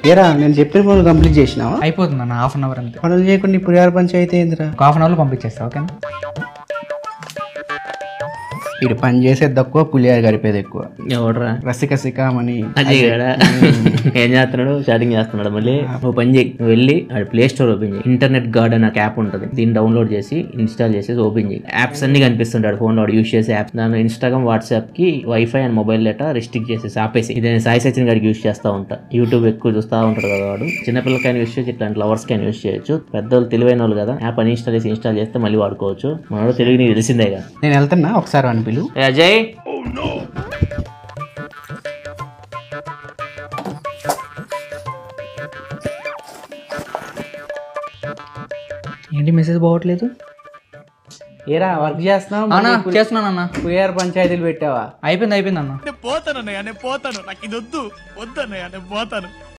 ఏరా నేను చెప్పిన పనులు కంప్లీట్ చేసినావా అయిపోతుంది అన్న హాఫ్ అన్ అవర్ అంతే పనులు చేయకుండా ఇప్పుడు యారు పంచాయతీ ఏందిరా ఒక హాఫ్ అన్ అవర్లో పంపించేస్తా ఓకేనా ఇటు పని చేసేది తక్కువ పులియారు గడిపేది ఎక్కువ ఎవడరా రసిక సికామని అజయ్ గడా ఏం చేస్తున్నాడు చాటింగ్ చేస్తున్నాడు మళ్ళీ నువ్వు పని చేయి నువ్వు వెళ్ళి ఆడ ప్లే స్టోర్ ఓపెన్ చేయి ఇంటర్నెట్ గార్డ్ అనే యాప్ ఉంటుంది దీన్ని డౌన్లోడ్ చేసి ఇన్స్టాల్ చేసేసి ఓపెన్ చేయి యాప్స్ అన్ని కనిపిస్తుంటాడు ఫోన్ లో యూస్ చేసే యాప్స్ దాని ఇన్స్టాగ్రామ్ వాట్సాప్ కి wifi and mobile data restrict చేసేసి ఆపేసి ఇది నేను సాయి సచిన్ గారికి యూస్ చేస్తా ఉంటా యూట్యూబ్ ఎక్కువ చూస్తా ఉంటాడు కదా వాడు చిన్నపిల్లలకైనా యూస్ చేయొచ్చు ఇట్లాంటి లవర్స్ కైనా యూస్ చేయొచ్చు పెద్దవాళ్ళు తెలివైన వాళ్ళు కదా యాప్ అని ఇన్స్టాల్ చేసి ఇన్స్టాల్ చేస్తే మళ్ళీ వాడుకోవచ్చు మనోడు తెలుగు నీకు తెలిసిందేగా నేను వెళ్తున్నా ఒకసారి అని పిలు ఏ అజయ్ ఏంటి మెసేజ్ పోవట్లేదు ఏరా వర్క్ చేస్తున్నావు అన్నా చేస్తున్నాను అన్న పులియారు పంచాయతీలు పెట్టావా అయిపోయింది అయిపోయింది అన్న నేను పోతాను అన్నయ్య నేను పోతాను నాకు ఇది వద్దు వద్దు అన్నయ్య నేను పోతాను